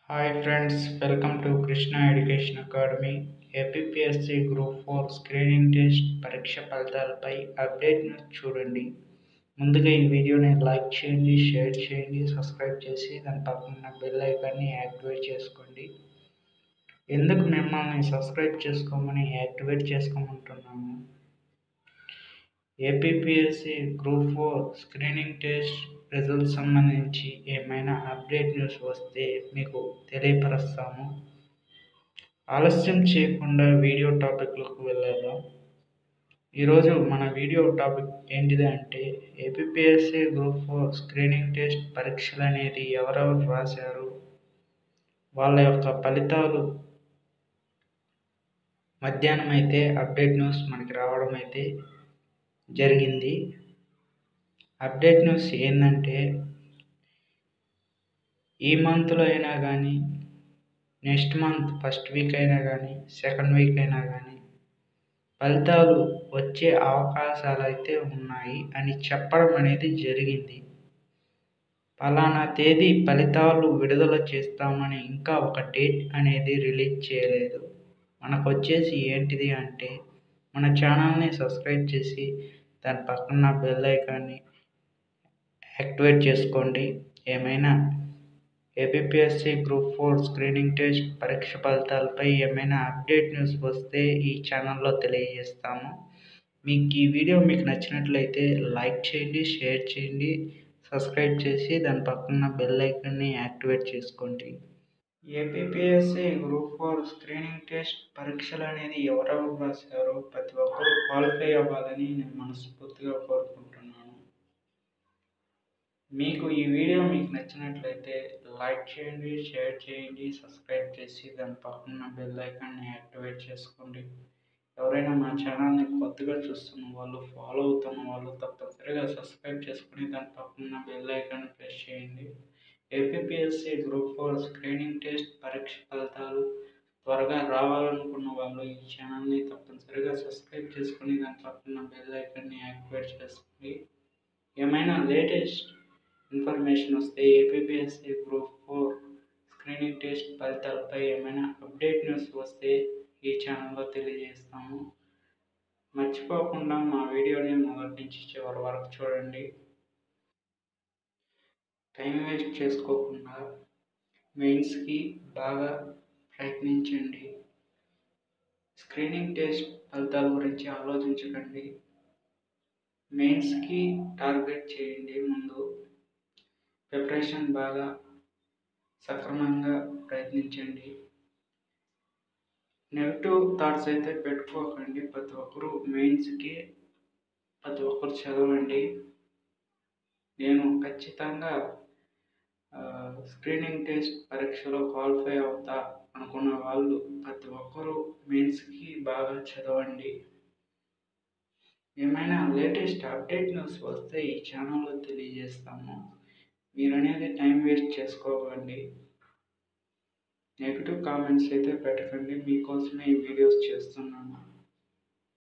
hi friends welcome to Krishna education academy APSC group four screening test పరీక్ష ఫలితాలపై అప్డేట్ను చూడండి ముందుగా ఈ వీడియోని లైక్ చేయండి షేర్ చేయండి సబ్స్క్రైబ్ చేసి దాని పక్కన బెల్ ఐకాన్ని యాక్టివేట్ చేసుకోండి ఎందుకు మిమ్మల్ని సబ్స్క్రైబ్ చేసుకోమని యాక్టివేట్ చేసుకోమంటున్నాము APSC group four screening test result సంబంధించి ఏమైనా అప్డేట్ న్యూస్ వస్తే మీకు తెలియపరుస్తాము ఆలస్యం చేయకుండా వీడియో టాపిక్లకు వెళ్ళాము ఈరోజు మన వీడియో టాపిక్ ఏంటిది అంటే APSC group four screening test పరీక్షలు అనేది ఎవరెవరు రాశారు వాళ్ళ యొక్క ఫలితాలు మధ్యాహ్నం అయితే అప్డేట్ న్యూస్ మనకి రావడం అయితే జరిగింది అప్డేట్ న్యూస్ ఏంటంటే ఈ మంత్లో అయినా కానీ నెక్స్ట్ మంత్ ఫస్ట్ వీక్ అయినా కానీ సెకండ్ వీక్ అయినా కానీ ఫలితాలు వచ్చే అవకాశాలు అయితే ఉన్నాయి అని చెప్పడం అనేది జరిగింది ఫలానా తేదీ ఫలితాలు విడుదల చేస్తామని ఇంకా ఒక డేట్ అనేది రిలీజ్ చేయలేదు మనకు వచ్చేసి ఏంటిది అంటే మన ఛానల్ని సబ్స్క్రైబ్ చేసి దాని పక్కన బెల్ ఐకాన్ని యాక్టివేట్ చేసుకోండి ఏమైనా APSC group four screening test పరీక్ష ఫలితాలపై ఏమైనా అప్డేట్ న్యూస్ వస్తే ఈ ఛానల్లో తెలియజేస్తాము మీకు ఈ వీడియో మీకు నచ్చినట్లయితే లైక్ చేయండి షేర్ చేయండి సబ్స్క్రైబ్ చేసి దాని పక్కన బెల్ ఐకాన్ని యాక్టివేట్ చేసుకోండి APSC group four screening test పరీక్షలు అనేది ఎవరెవరు రాశారో ప్రతి ఒక్కరూ క్వాలిఫై అవ్వాలని నేను మనస్ఫూర్తిగా కోరుకుంటున్నాను మీకు ఈ వీడియో మీకు నచ్చినట్లయితే లైక్ చేయండి షేర్ చేయండి సబ్స్క్రైబ్ చేసి దాని పక్కన బెల్ ఐకాన్ని యాక్టివేట్ చేసుకోండి ఎవరైనా మా ఛానల్ని కొత్తగా చూస్తున్న వాళ్ళు ఫాలో అవుతున్న వాళ్ళు తప్పనిసరిగా సబ్స్క్రైబ్ చేసుకుని దాని పక్కన బెల్ ఐకాన్ ప్రెస్ చేయండి APSC group four screening test పరీక్ష ఫలితాలు త్వరగా రావాలనుకున్న వాళ్ళు ఈ ఛానల్ని తప్పనిసరిగా సబ్స్క్రైబ్ చేసుకుని దాని పక్కన బెల్ ఐకాన్ని యాక్టివేట్ చేసుకోండి ఏమైనా లేటెస్ట్ ఇన్ఫర్మేషన్ వస్తే APSC group four screening test ఫలితాలపై ఏమైనా అప్డేట్ న్యూస్ వస్తే ఈ ఛానల్లో తెలియజేస్తాము మర్చిపోకుండా మా వీడియోని మొదటి నుంచి చివరి వరకు చూడండి టైం వేస్ట్ చేసుకోకుండా మెయిన్స్కి బాగా ప్రయత్నించండి స్క్రీనింగ్ టెస్ట్ ఫలితాల గురించి ఆలోచించకండి మెయిన్స్కి టార్గెట్ చేయండి ముందు ప్రిపరేషన్ బాగా సక్రమంగా ప్రయత్నించండి నెగిటివ్ థాట్స్ అయితే పెట్టుకోకండి ప్రతి ఒక్కరు మెయిన్స్కి ప్రతి ఒక్కరు చదవండి నేను ఖచ్చితంగా స్క్రీనింగ్ టెస్ట్ పరీక్షలో క్వాలిఫై అవుతా అనుకున్న వాళ్ళు ప్రతి ఒక్కరూ మెయిన్స్కి బాగా చదవండి ఏమైనా లేటెస్ట్ అప్డేట్ న్యూస్ వస్తే ఈ ఛానల్లో తెలియజేస్తాము మీరు అనేది టైం వేస్ట్ చేసుకోకండి నెగిటివ్ కామెంట్స్ అయితే పెట్టకండి మీకోసమే ఈ వీడియోస్ చేస్తున్నాను